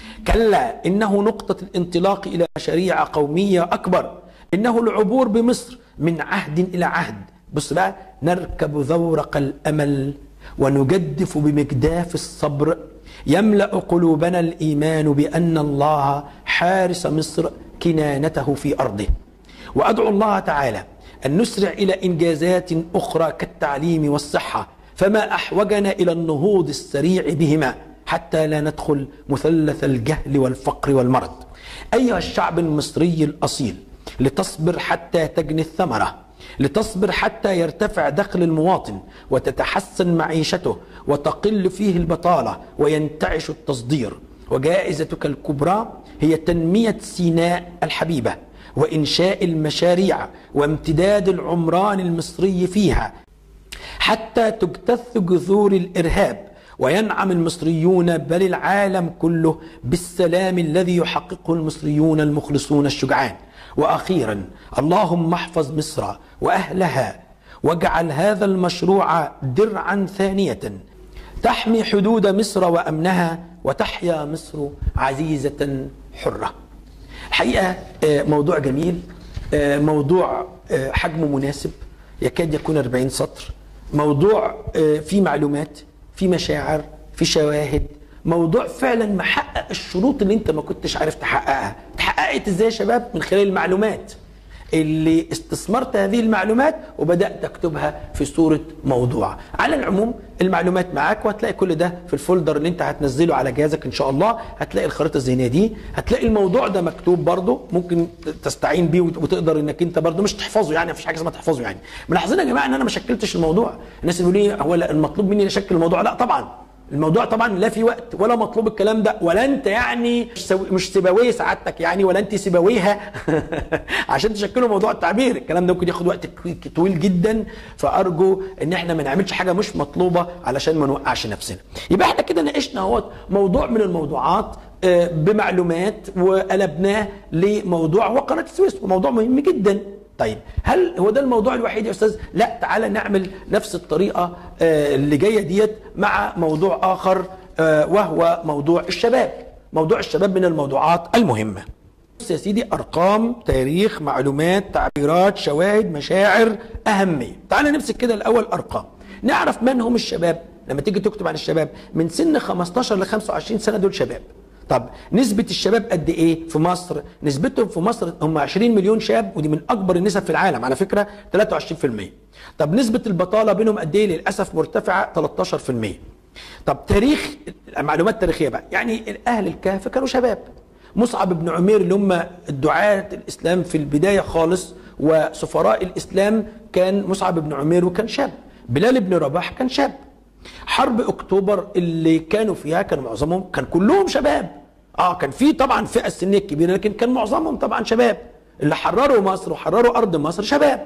كلا انه نقطه الانطلاق الى شريعه قوميه اكبر انه العبور بمصر من عهد الى عهد بص بقى نركب زورق الامل ونجدف بمجداف الصبر يملا قلوبنا الايمان بان الله حارس مصر كنانته في ارضه وادعو الله تعالى ان نسرع الى انجازات اخرى كالتعليم والصحه فما احوجنا الى النهوض السريع بهما حتى لا ندخل مثلث الجهل والفقر والمرض ايها الشعب المصري الاصيل لتصبر حتى تجني الثمره لتصبر حتى يرتفع دخل المواطن وتتحسن معيشته وتقل فيه البطاله وينتعش التصدير وجائزتك الكبرى هي تنميه سيناء الحبيبه وانشاء المشاريع وامتداد العمران المصري فيها حتى تجتث جذور الارهاب وينعم المصريون بل العالم كله بالسلام الذي يحققه المصريون المخلصون الشجعان واخيرا اللهم احفظ مصر واهلها واجعل هذا المشروع درعا ثانيه تحمي حدود مصر وامنها وتحيا مصر عزيزه حره. الحقيقه موضوع جميل موضوع حجمه مناسب يكاد يكون 40 سطر موضوع فيه معلومات في مشاعر في شواهد موضوع فعلا محقق الشروط اللي انت ما كنتش عارف تحققها اتحققت ازاي يا شباب من خلال المعلومات اللي استثمرت هذه المعلومات وبدات تكتبها في صوره موضوع على العموم المعلومات معاك وهتلاقي كل ده في الفولدر اللي انت هتنزله على جهازك ان شاء الله هتلاقي الخريطه الذهنيه دي هتلاقي الموضوع ده مكتوب برضه ممكن تستعين بيه وتقدر انك انت برضه مش تحفظه يعني مفيش حاجه اسمها تحفظه يعني ملاحظين يا جماعه ان انا ما شكلتش الموضوع الناس اللي بيقولوا لي هو المطلوب مني اشكل الموضوع لا طبعا الموضوع طبعا لا في وقت ولا مطلوب الكلام ده ولا انت يعني مش, سو... مش سيبويه سعادتك يعني ولا انت سيبويها عشان تشكلوا موضوع التعبير الكلام ده ممكن ياخد وقت طويل جدا فارجو ان احنا ما نعملش حاجه مش مطلوبه علشان ما نوقعش نفسنا يبقى احنا كده ناقشنا اهوت موضوع من الموضوعات بمعلومات وقلبناه لموضوع هو قناه السويس وموضوع مهم جدا طيب هل هو ده الموضوع الوحيد يا استاذ لا تعالى نعمل نفس الطريقه اللي جايه ديت مع موضوع اخر وهو موضوع الشباب موضوع الشباب من الموضوعات المهمه بص يا سيدي ارقام تاريخ معلومات تعبيرات شواهد مشاعر اهميه تعالى نمسك كده الاول ارقام نعرف من هم الشباب لما تيجي تكتب عن الشباب من سن 15 ل 25 سنه دول شباب طب نسبة الشباب قد ايه في مصر؟ نسبتهم في مصر هم 20 مليون شاب ودي من اكبر النسب في العالم على فكرة 23%. طب نسبة البطالة بينهم قد ايه؟ للاسف مرتفعة 13%. طب تاريخ معلومات تاريخية بقى، يعني اهل الكهف كانوا شباب. مصعب بن عمير اللي هم الدعاة الاسلام في البداية خالص وسفراء الاسلام كان مصعب بن عمير وكان شاب. بلال بن رباح كان شاب. حرب اكتوبر اللي كانوا فيها كانوا معظمهم كان كلهم شباب اه كان في طبعا فئه سنيه كبيره لكن كان معظمهم طبعا شباب اللي حرروا مصر وحرروا ارض مصر شباب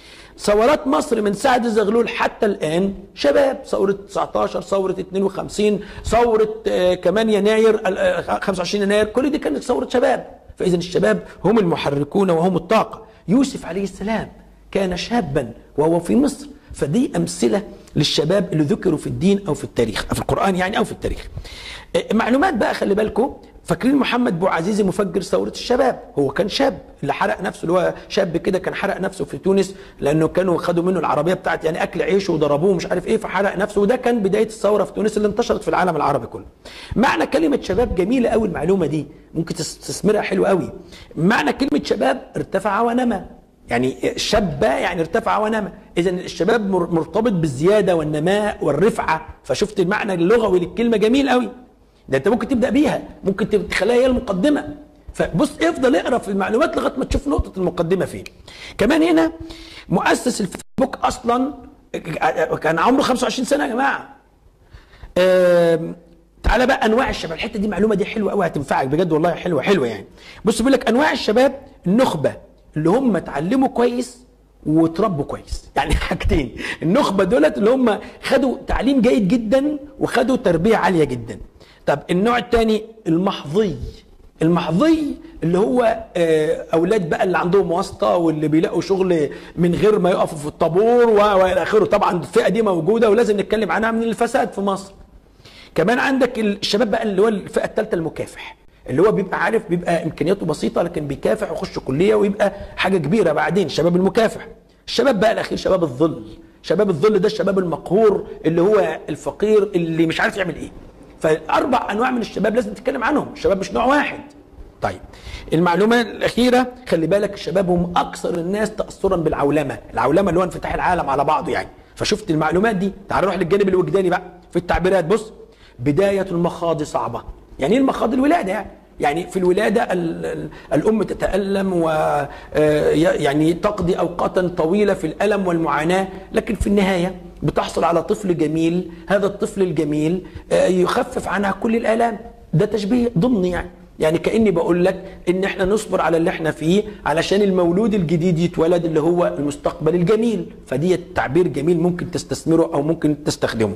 ثورات مصر من سعد زغلول حتى الان شباب ثوره 19 ثوره 52 ثوره آه كمان يناير آه 25 يناير كل دي كانت ثوره شباب فاذا الشباب هم المحركون وهم الطاقه يوسف عليه السلام كان شابا وهو في مصر فدي امثله للشباب اللي ذكروا في الدين او في التاريخ في القران يعني او في التاريخ معلومات بقى خلي بالكم فاكرين محمد بو عزيزي مفجر ثوره الشباب هو كان شاب اللي حرق نفسه اللي هو شاب كده كان حرق نفسه في تونس لانه كانوا خدوا منه العربيه بتاعت يعني اكل عيشه وضربوه مش عارف ايه فحرق نفسه وده كان بدايه الثوره في تونس اللي انتشرت في العالم العربي كله معنى كلمه شباب جميله قوي المعلومه دي ممكن تستثمرها حلو قوي معنى كلمه شباب ارتفع ونمى يعني شاب يعني ارتفع ونمى اذا الشباب مرتبط بالزياده والنماء والرفعه فشفت المعنى اللغوي للكلمه جميل قوي ده انت ممكن تبدا بيها ممكن تخليها هي المقدمه فبص افضل اقرا في المعلومات لغايه ما تشوف نقطه المقدمه فين كمان هنا مؤسس الفيسبوك اصلا كان عمره 25 سنه يا جماعه تعالى بقى انواع الشباب الحته دي معلومه دي حلوه قوي هتنفعك بجد والله حلوه حلوه يعني بص بيقول لك انواع الشباب النخبه اللي هم اتعلموا كويس وتربوا كويس يعني حاجتين النخبه دولت اللي هم خدوا تعليم جيد جدا وخدوا تربيه عاليه جدا طب النوع الثاني المحظي المحظي اللي هو آه، اولاد بقى اللي عندهم واسطه واللي بيلاقوا شغل من غير ما يقفوا في الطابور والى اخره طبعا الفئه دي موجوده ولازم نتكلم عنها من الفساد في مصر كمان عندك الشباب بقى اللي هو الفئه الثالثه المكافح اللي هو بيبقى عارف بيبقى امكانياته بسيطه لكن بيكافح ويخش كليه ويبقى حاجه كبيره بعدين الشباب المكافح الشباب بقى الاخير شباب الظل شباب الظل ده الشباب المقهور اللي هو الفقير اللي مش عارف يعمل ايه فاربع انواع من الشباب لازم نتكلم عنهم الشباب مش نوع واحد طيب المعلومه الاخيره خلي بالك الشباب هم اكثر الناس تاثرا بالعولمه العولمه اللي هو انفتاح العالم على بعضه يعني فشفت المعلومات دي تعال نروح للجانب الوجداني بقى في التعبيرات بص بدايه المخاض صعبه يعني ايه المخاض الولاده يعني يعني في الولادة الأم تتألم و يعني تقضي أوقاتا طويلة في الألم والمعاناة لكن في النهاية بتحصل على طفل جميل هذا الطفل الجميل يخفف عنها كل الآلام ده تشبيه ضمني يعني يعني كاني بقول لك ان احنا نصبر على اللي احنا فيه علشان المولود الجديد يتولد اللي هو المستقبل الجميل فدي تعبير جميل ممكن تستثمره او ممكن تستخدمه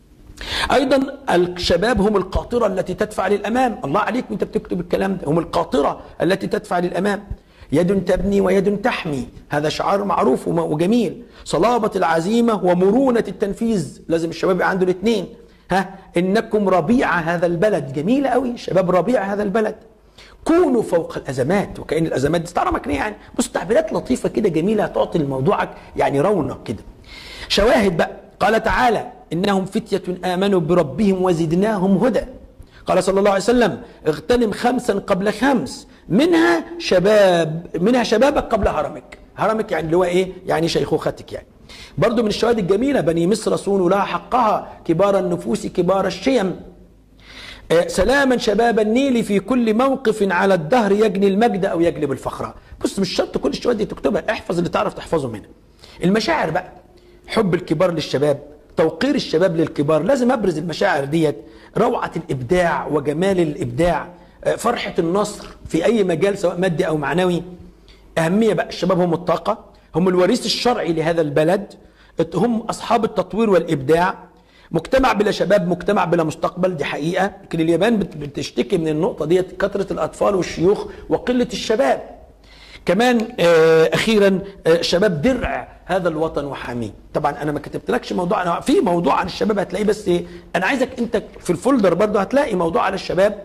ايضا الشباب هم القاطره التي تدفع للامام الله عليك وانت بتكتب الكلام ده هم القاطره التي تدفع للامام يد تبني ويد تحمي هذا شعار معروف وجميل صلابة العزيمة ومرونة التنفيذ لازم الشباب يبقى عنده الاثنين ها انكم ربيع هذا البلد جميلة قوي شباب ربيع هذا البلد كونوا فوق الازمات وكأن الازمات دي استعاره مكنيه يعني بص تعبيرات لطيفه كده جميله تعطي لموضوعك يعني رونق كده شواهد بقى قال تعالى انهم فتيه امنوا بربهم وزدناهم هدى قال صلى الله عليه وسلم اغتنم خمسا قبل خمس منها شباب منها شبابك قبل هرمك هرمك يعني اللي هو ايه يعني شيخوختك يعني برضو من الشواهد الجميلة بني مصر صونوا لها حقها كبار النفوس كبار الشيم آه، سلاما شباب النيل في كل موقف على الدهر يجني المجد او يجلب الفخر بص مش شرط كل الشواهد دي تكتبها احفظ اللي تعرف تحفظه منها المشاعر بقى حب الكبار للشباب توقير الشباب للكبار لازم ابرز المشاعر ديت روعه الابداع وجمال الابداع آه، فرحه النصر في اي مجال سواء مادي او معنوي اهميه بقى الشباب هم الطاقه هم الوريث الشرعي لهذا البلد هم اصحاب التطوير والابداع مجتمع بلا شباب مجتمع بلا مستقبل دي حقيقه لكن اليابان بتشتكي من النقطه ديت كثره الاطفال والشيوخ وقله الشباب كمان آه اخيرا آه شباب درع هذا الوطن وحاميه طبعا انا ما كتبتلكش موضوع انا في موضوع عن الشباب هتلاقيه بس ايه انا عايزك انت في الفولدر برضه هتلاقي موضوع عن الشباب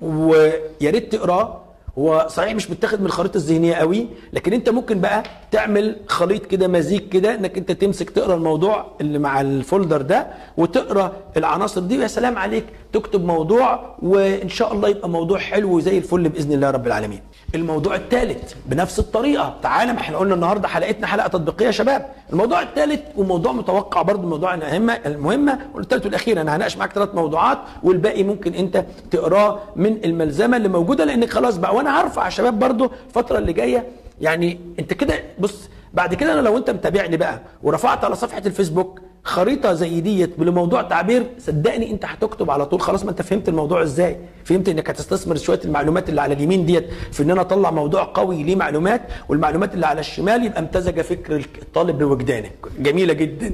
ويا ريت تقراه هو صحيح مش متاخد من الخريطه الذهنيه قوي لكن انت ممكن بقى تعمل خليط كده مزيج كده انك انت تمسك تقرا الموضوع اللي مع الفولدر ده وتقرا العناصر دي ويا سلام عليك تكتب موضوع وان شاء الله يبقى موضوع حلو زي الفل باذن الله رب العالمين الموضوع الثالث بنفس الطريقه تعالى ما احنا قلنا النهارده حلقتنا حلقه تطبيقيه يا شباب الموضوع الثالث وموضوع متوقع برضه موضوع المهمه المهمه والثالث والاخير انا هناقش معاك ثلاث موضوعات والباقي ممكن انت تقراه من الملزمه اللي موجوده لان خلاص بقى وانا هرفع يا شباب برضه الفتره اللي جايه يعني انت كده بص بعد كده انا لو انت متابعني بقى ورفعت على صفحه الفيسبوك خريطه زي ديت بموضوع تعبير صدقني انت هتكتب على طول خلاص ما انت فهمت الموضوع ازاي فهمت انك هتستثمر شويه المعلومات اللي على اليمين ديت في ان انا اطلع موضوع قوي ليه معلومات والمعلومات اللي على الشمال يبقى امتزج فكر الطالب بوجدانه جميله جدا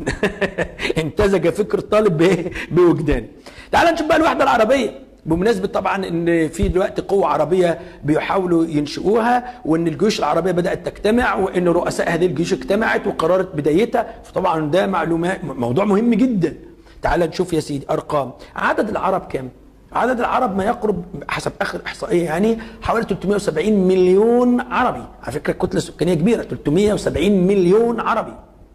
امتزج فكر الطالب بوجدانه تعال نشوف بقى الوحده العربيه بمناسبه طبعا ان في دلوقتي قوه عربيه بيحاولوا ينشئوها وان الجيوش العربيه بدات تجتمع وان رؤساء هذه الجيوش اجتمعت وقررت بدايتها فطبعا ده معلومات موضوع مهم جدا تعال نشوف يا سيدي ارقام عدد العرب كام عدد العرب ما يقرب حسب اخر احصائيه يعني حوالي 370 مليون عربي على فكره الكتله السكانيه كبيره 370 مليون عربي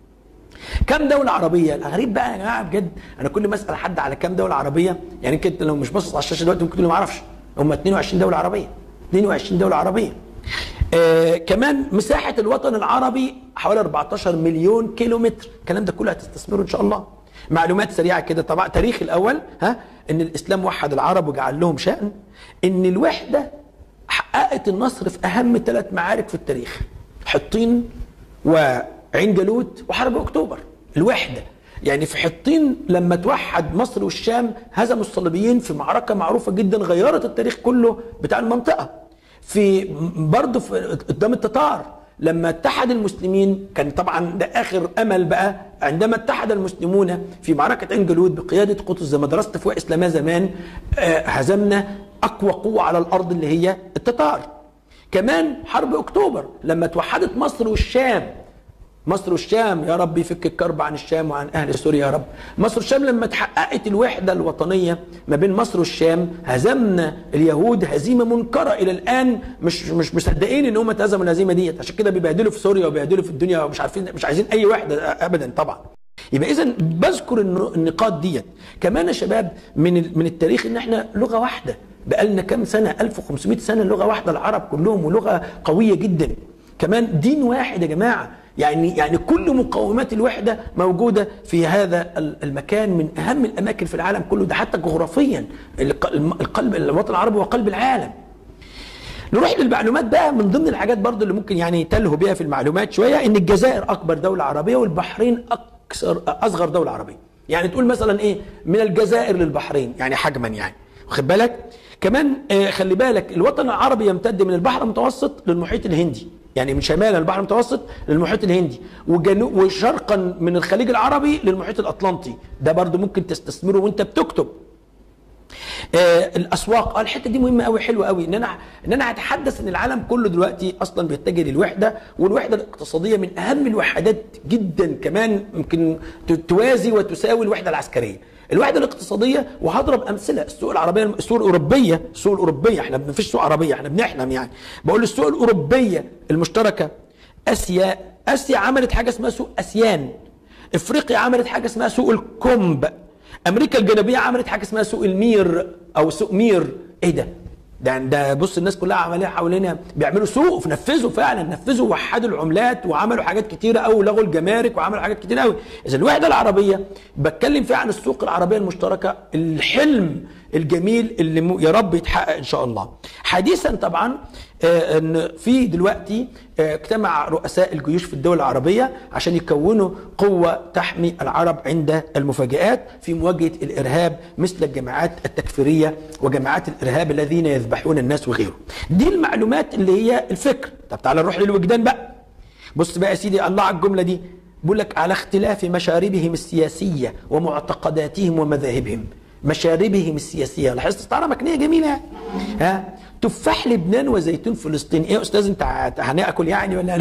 كم دولة عربية؟ الغريب بقى يا جماعة بجد أنا كل ما أسأل حد على كم دولة عربية يعني كنت لو مش باصص على الشاشة دلوقتي ممكن تقول ما أعرفش هم 22 دولة عربية 22 دولة عربية آه كمان مساحة الوطن العربي حوالي 14 مليون كيلو متر الكلام ده كله هتستثمره إن شاء الله معلومات سريعة كده طبعا تاريخ الأول ها إن الإسلام وحد العرب وجعل لهم شأن إن الوحدة حققت النصر في أهم ثلاث معارك في التاريخ حطين و عين جالوت وحرب اكتوبر الوحده يعني في حطين لما توحد مصر والشام هزموا الصليبيين في معركه معروفه جدا غيرت التاريخ كله بتاع المنطقه في برضه في قدام التتار لما اتحد المسلمين كان طبعا ده اخر امل بقى عندما اتحد المسلمون في معركه عين جالوت بقياده قطز زي ما درست في اسلامها زمان آه، هزمنا اقوى قوه على الارض اللي هي التتار كمان حرب اكتوبر لما توحدت مصر والشام مصر والشام يا رب يفك الكرب عن الشام وعن اهل سوريا يا رب مصر والشام لما تحققت الوحده الوطنيه ما بين مصر والشام هزمنا اليهود هزيمه منكره الى الان مش مش مصدقين ان هم اتهزموا الهزيمه ديت عشان كده بيبهدلوا في سوريا وبيبهدلوا في الدنيا ومش عارفين مش عايزين اي وحده ابدا طبعا يبقى اذا بذكر النو- النقاط ديت كمان يا شباب من ال- من التاريخ ان احنا لغه واحده بقالنا كام سنه 1500 سنه لغه واحده العرب كلهم ولغه قويه جدا كمان دين واحد يا جماعه يعني يعني كل مقومات الوحده موجوده في هذا ال- المكان من اهم الاماكن في العالم كله ده حتى جغرافيا الق- الم- القلب الوطن العربي هو قلب العالم نروح للمعلومات بقى من ضمن الحاجات برضو اللي ممكن يعني تلهوا بيها في المعلومات شويه ان الجزائر اكبر دوله عربيه والبحرين اكثر اصغر دوله عربيه يعني تقول مثلا ايه من الجزائر للبحرين يعني حجما يعني واخد بالك كمان آه خلي بالك الوطن العربي يمتد من البحر المتوسط للمحيط الهندي يعني من شمال البحر المتوسط للمحيط الهندي وجنوب وشرقا من الخليج العربي للمحيط الاطلنطي ده برضو ممكن تستثمره وانت بتكتب آه الاسواق اه الحته دي مهمه قوي حلوه قوي ان انا ان انا هتحدث ان العالم كله دلوقتي اصلا بيتجه للوحده والوحده الاقتصاديه من اهم الوحدات جدا كمان يمكن ت- توازي وتساوي الوحده العسكريه الوحده الاقتصاديه وهضرب امثله السوق العربيه السوق الاوروبيه السوق الاوروبيه احنا ما فيش سوق عربيه احنا بنحلم يعني بقول السوق الاوروبيه المشتركه اسيا اسيا عملت حاجه اسمها سوق اسيان افريقيا عملت حاجه اسمها سوق الكومب امريكا الجنوبيه عملت حاجه اسمها سوق المير او سوق مير ايه ده ده ده بص الناس كلها عمليه حوالينا بيعملوا سوق نفذوا فعلا نفذوا وحدوا العملات وعملوا حاجات كتيره قوي لغوا الجمارك وعملوا حاجات كتيره قوي اذا الوحده العربيه بتكلم فيها عن السوق العربيه المشتركه الحلم الجميل اللي م- يا رب يتحقق ان شاء الله حديثا طبعا آه، ان في دلوقتي آه، اجتمع رؤساء الجيوش في الدول العربيه عشان يكونوا قوه تحمي العرب عند المفاجآت في مواجهه الارهاب مثل الجماعات التكفيريه وجماعات الارهاب الذين يذبحون الناس وغيره. دي المعلومات اللي هي الفكر، طب تعالى نروح للوجدان بقى. بص بقى يا سيدي الله على الجمله دي بيقول لك على اختلاف مشاربهم السياسيه ومعتقداتهم ومذاهبهم مشاربهم السياسيه لاحظت استعاره مكنيه جميله يعني. ها تفاح لبنان وزيتون فلسطين ايه يا استاذ انت هت- هناكل يعني ولا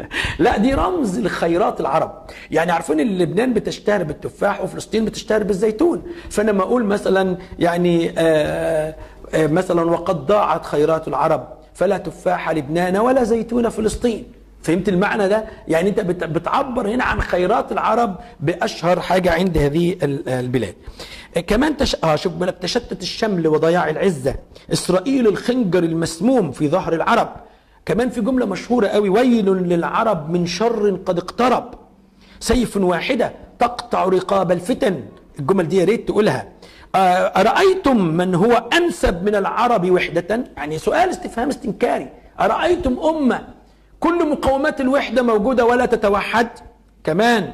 لا دي رمز لخيرات العرب يعني عارفين ان لبنان بتشتهر بالتفاح وفلسطين بتشتهر بالزيتون فانا لما اقول مثلا يعني آه آه مثلا وقد ضاعت خيرات العرب فلا تفاح لبنان ولا زيتون فلسطين فهمت المعنى ده يعني انت بت- بتعبر هنا عن خيرات العرب باشهر حاجه عند هذه ال- البلاد آه، كمان تش... اه شوف بالك تشتت الشمل وضياع العزه اسرائيل الخنجر المسموم في ظهر العرب كمان في جمله مشهوره قوي ويل للعرب من شر قد اقترب سيف واحدة تقطع رقاب الفتن الجمل دي يا ريت تقولها آه، أرأيتم من هو أنسب من العرب وحدة يعني سؤال استفهام استنكاري أرأيتم أمة كل مقومات الوحدة موجودة ولا تتوحد كمان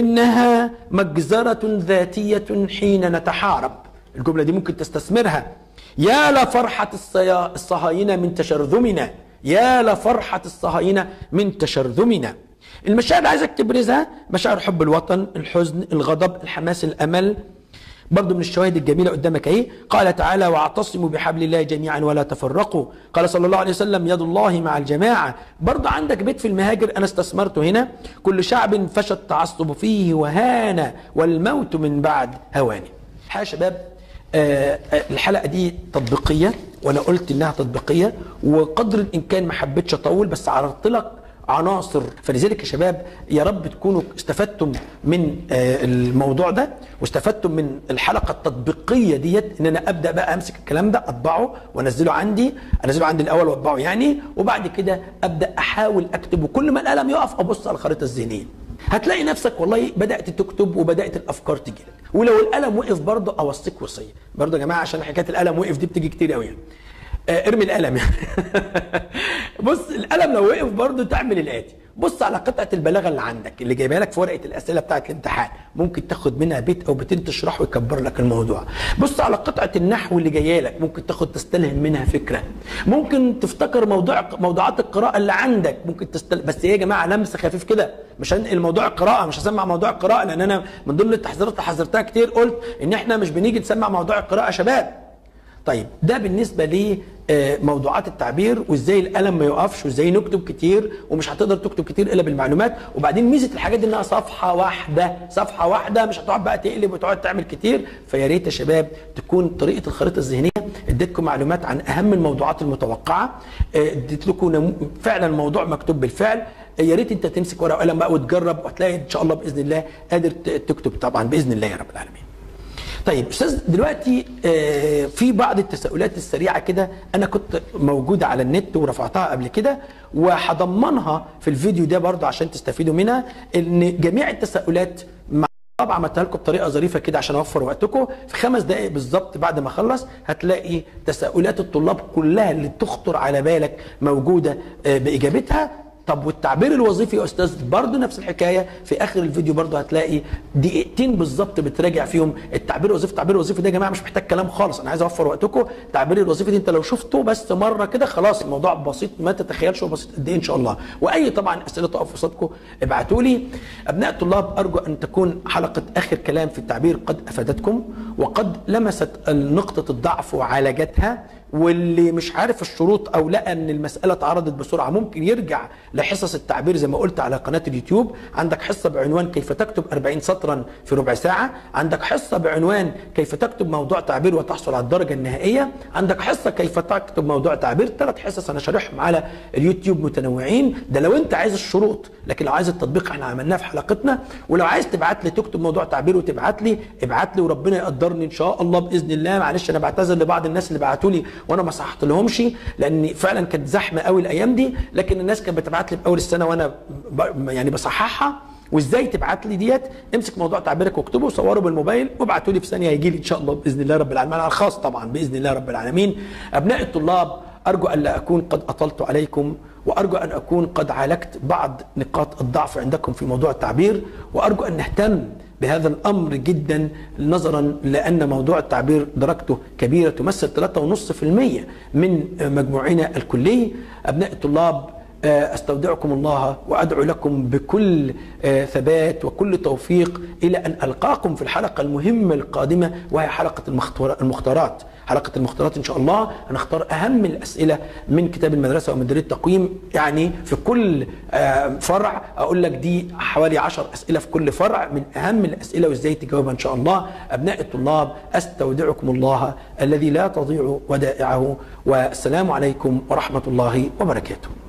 إنها مجزرة ذاتية حين نتحارب الجملة دي ممكن تستثمرها يا لفرحة الصيا- الصهاينة من تشرذمنا يا لفرحة الصهاينة من تشرذمنا المشاعر اللي عايزك تبرزها مشاعر حب الوطن الحزن الغضب الحماس الامل برضو من الشواهد الجميله قدامك اهي قال تعالى واعتصموا بحبل الله جميعا ولا تفرقوا قال صلى الله عليه وسلم يد الله مع الجماعه برضو عندك بيت في المهاجر انا استثمرته هنا كل شعب فشى التعصب فيه وهان والموت من بعد هوانه الحقيقه يا شباب آه، آه، الحلقه دي تطبيقيه وانا قلت انها تطبيقيه وقدر الامكان ما حبيتش اطول بس عرضت لك عناصر فلذلك يا شباب يا رب تكونوا استفدتم من آه، الموضوع ده واستفدتم من الحلقه التطبيقيه ديت ان انا ابدا بقى امسك الكلام ده اطبعه وانزله عندي انزله عندي الاول واطبعه يعني وبعد كده ابدا احاول اكتب وكل ما القلم يقف ابص على الخريطه الذهنيه هتلاقي نفسك والله بدات تكتب وبدات الافكار تجي لك ولو القلم وقف برضه اوصيك وصيه برضه يا جماعه عشان حكايه القلم وقف دي بتيجي كتير قوي يعني آه، ارمي القلم يعني بص القلم لو وقف برضه تعمل الاتي بص على قطعه البلاغه اللي عندك اللي جايبها لك في ورقه الاسئله بتاعه الامتحان ممكن تاخد منها بيت او بيتين تشرح ويكبر لك الموضوع بص على قطعه النحو اللي جايه لك ممكن تاخد تستلهم منها فكره ممكن تفتكر موضوع موضوعات القراءه اللي عندك ممكن تستل... بس هي يا جماعه لمس خفيف كده مش هنقل موضوع القراءه مش هسمع موضوع القراءه لان انا من ضمن التحذيرات اللي حذرتها كتير قلت ان احنا مش بنيجي نسمع موضوع القراءه يا شباب طيب ده بالنسبه لموضوعات التعبير وازاي القلم ما يقفش وازاي نكتب كتير ومش هتقدر تكتب كتير الا بالمعلومات وبعدين ميزه الحاجات دي انها صفحه واحده صفحه واحده مش هتقعد بقى تقلب وتقعد تعمل كتير فيا ريت يا شباب تكون طريقه الخريطه الذهنيه اديتكم معلومات عن اهم الموضوعات المتوقعه اديت لكم نمو... فعلا موضوع مكتوب بالفعل يا ريت انت تمسك ورقه وقلم بقى وتجرب وهتلاقي ان شاء الله باذن الله قادر تكتب طبعا باذن الله يا رب العالمين طيب استاذ دلوقتي في بعض التساؤلات السريعه كده انا كنت موجوده على النت ورفعتها قبل كده وهضمنها في الفيديو ده برضه عشان تستفيدوا منها ان جميع التساؤلات طبعا عملتها لكم بطريقه ظريفه كده عشان اوفر وقتكم في خمس دقائق بالظبط بعد ما اخلص هتلاقي تساؤلات الطلاب كلها اللي تخطر على بالك موجوده باجابتها طب والتعبير الوظيفي يا استاذ برضه نفس الحكايه في اخر الفيديو برضه هتلاقي دقيقتين بالظبط بتراجع فيهم التعبير الوظيفي التعبير الوظيفي ده يا جماعه مش محتاج كلام خالص انا عايز اوفر وقتكم التعبير الوظيفي دي انت لو شفته بس مره كده خلاص الموضوع بسيط ما تتخيلش هو بسيط قد ايه ان شاء الله واي طبعا اسئله تقف قصادكم ابعتوا لي ابناء الطلاب ارجو ان تكون حلقه اخر كلام في التعبير قد افادتكم وقد لمست نقطه الضعف وعالجتها واللي مش عارف الشروط او لقى ان المساله اتعرضت بسرعه ممكن يرجع لحصص التعبير زي ما قلت على قناه اليوتيوب عندك حصه بعنوان كيف تكتب 40 سطرا في ربع ساعه عندك حصه بعنوان كيف تكتب موضوع تعبير وتحصل على الدرجه النهائيه عندك حصه كيف تكتب موضوع تعبير ثلاث حصص انا شارحهم على اليوتيوب متنوعين ده لو انت عايز الشروط لكن لو عايز التطبيق احنا عملناه في حلقتنا ولو عايز تبعت لي تكتب موضوع تعبير وتبعت لي ابعت لي وربنا يقدرني ان شاء الله باذن الله معلش انا بعتذر لبعض الناس اللي بعتوا لي وانا ما صححت لهمش لان فعلا كانت زحمه قوي الايام دي لكن الناس كانت بتبعت لي في اول السنه وانا ب... يعني بصححها وازاي تبعت لي ديت امسك موضوع تعبيرك واكتبه وصوره بالموبايل وابعته لي في ثانيه هيجي لي ان شاء الله باذن الله رب العالمين على الخاص طبعا باذن الله رب العالمين ابناء الطلاب ارجو ان لا اكون قد اطلت عليكم وارجو ان اكون قد عالجت بعض نقاط الضعف عندكم في موضوع التعبير وارجو ان نهتم بهذا الامر جدا نظرا لان موضوع التعبير درجته كبيره تمثل 3.5% من مجموعنا الكلي ابناء الطلاب استودعكم الله وادعو لكم بكل ثبات وكل توفيق الى ان القاكم في الحلقه المهمه القادمه وهي حلقه المختارات حلقه المختارات ان شاء الله هنختار اهم الاسئله من كتاب المدرسه ومديريه التقويم يعني في كل فرع اقول لك دي حوالي 10 اسئله في كل فرع من اهم الاسئله وازاي تجاوبها ان شاء الله ابناء الطلاب استودعكم الله الذي لا تضيع ودائعه والسلام عليكم ورحمه الله وبركاته